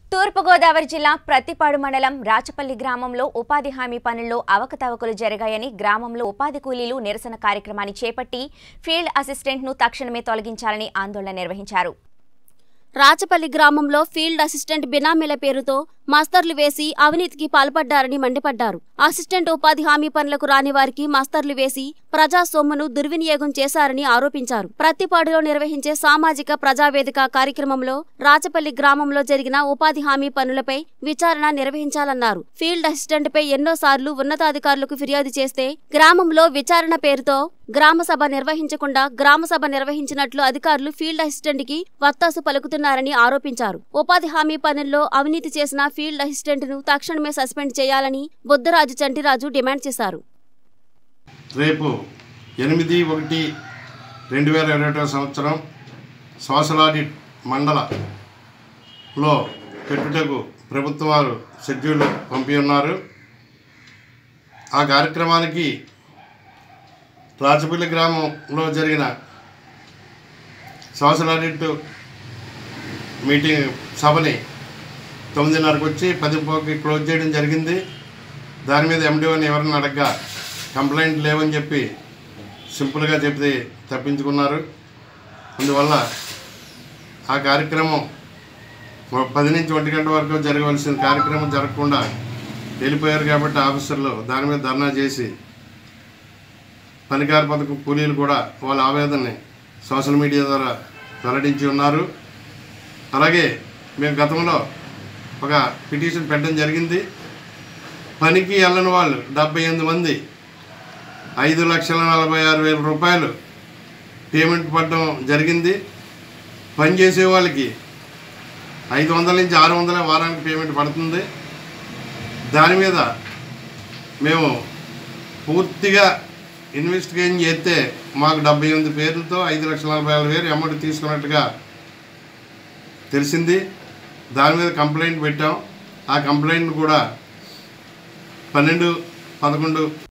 తూర్పుగోదావరి జిల్లా ప్రతిపాడు మండలం రాచపల్లి గ్రామంలో ఉపాధి హామీ పనుల్లో అవకతవకలు జరిగాయని గ్రామంలో ఉపాధి కూలీలు నిరసన కార్యక్రమాన్ని చేపట్టి ఫీల్డ్ అసిస్టెంట్ను తక్షణమే తొలగించాలని ఆందోళన నిర్వహించారు రాచపల్లి గ్రామంలో ఫీల్డ్ అసిస్టెంట్ బినామీల పేరుతో మాస్తర్లు వేసి అవినీతికి పాల్పడ్డారని మండిపడ్డారు అసిస్టెంట్ ఉపాధి హామీ పనులకు రాని వారికి మాస్తర్లు వేసి ప్రజా సొమ్మును దుర్వినియోగం చేశారని ఆరోపించారు ప్రతిపాడులో నిర్వహించే సామాజిక ప్రజావేదిక కార్యక్రమంలో రాచపల్లి గ్రామంలో జరిగిన ఉపాధి హామీ పనులపై విచారణ నిర్వహించాలన్నారు ఫీల్డ్ అసిస్టెంట్ పై ఎన్నోసార్లు ఉన్నతాధికారులకు ఫిర్యాదు చేస్తే గ్రామంలో విచారణ పేరుతో గ్రామ సభ నిర్వహించకుండా గ్రామ సభ నిర్వహించినట్లు అధికారులు ఫీల్డ్ అసిస్టెంట్ కి వత్తాసు పలుకుతున్నారని ఆరోపించారు ఉపాధి హామీ పనుల్లో అవినీతి చేసిన ఫీల్డ్ అసిస్టెంట్ ను తక్షణమే సస్పెండ్ చేయాలని బుద్ధరాజు చంటిరాజు డిమాండ్ చేశారు రేపు ఎనిమిది ఒకటి రెండు వేల ఇరవై ఒకటో సంవత్సరం సోషల్ ఆడిట్ మండలలో పెట్టుటకు ప్రభుత్వం వారు షెడ్యూల్ పంపి ఉన్నారు ఆ కార్యక్రమానికి రాజపల్లి గ్రామంలో జరిగిన సోషల్ ఆడిట్ మీటింగ్ సభని తొమ్మిదిన్నరకు వచ్చి పది పోకి క్లోజ్ చేయడం జరిగింది దాని మీద ఎండిఓని ఎవరిని అడగగా కంప్లైంట్ లేవని చెప్పి సింపుల్గా చెప్తే తప్పించుకున్నారు అందువల్ల ఆ కార్యక్రమం ఒక పది నుంచి ఒంటి గంట వరకు జరగవలసిన కార్యక్రమం జరగకుండా వెళ్ళిపోయారు కాబట్టి ఆఫీసర్లు దాని మీద ధర్నా చేసి పనికార పథకం కూలీలు కూడా వాళ్ళ ఆవేదనని సోషల్ మీడియా ద్వారా వెల్లడించి ఉన్నారు అలాగే మేము గతంలో ఒక పిటిషన్ పెట్టడం జరిగింది పనికి వెళ్ళని వాళ్ళు డెబ్బై ఎనిమిది మంది ఐదు లక్షల నలభై ఆరు వేల రూపాయలు పేమెంట్ పడడం జరిగింది పని చేసే వాళ్ళకి ఐదు వందల నుంచి ఆరు వందల వారానికి పేమెంట్ పడుతుంది దాని మీద మేము పూర్తిగా ఇన్వెస్టిగేషన్ చేస్తే మాకు డెబ్బై ఎనిమిది పేర్లతో ఐదు లక్షల నలభై ఆరు వేలు అమౌంట్ తీసుకున్నట్టుగా తెలిసింది దాని మీద కంప్లైంట్ పెట్టాం ఆ కంప్లైంట్ కూడా పన్నెండు పదకొండు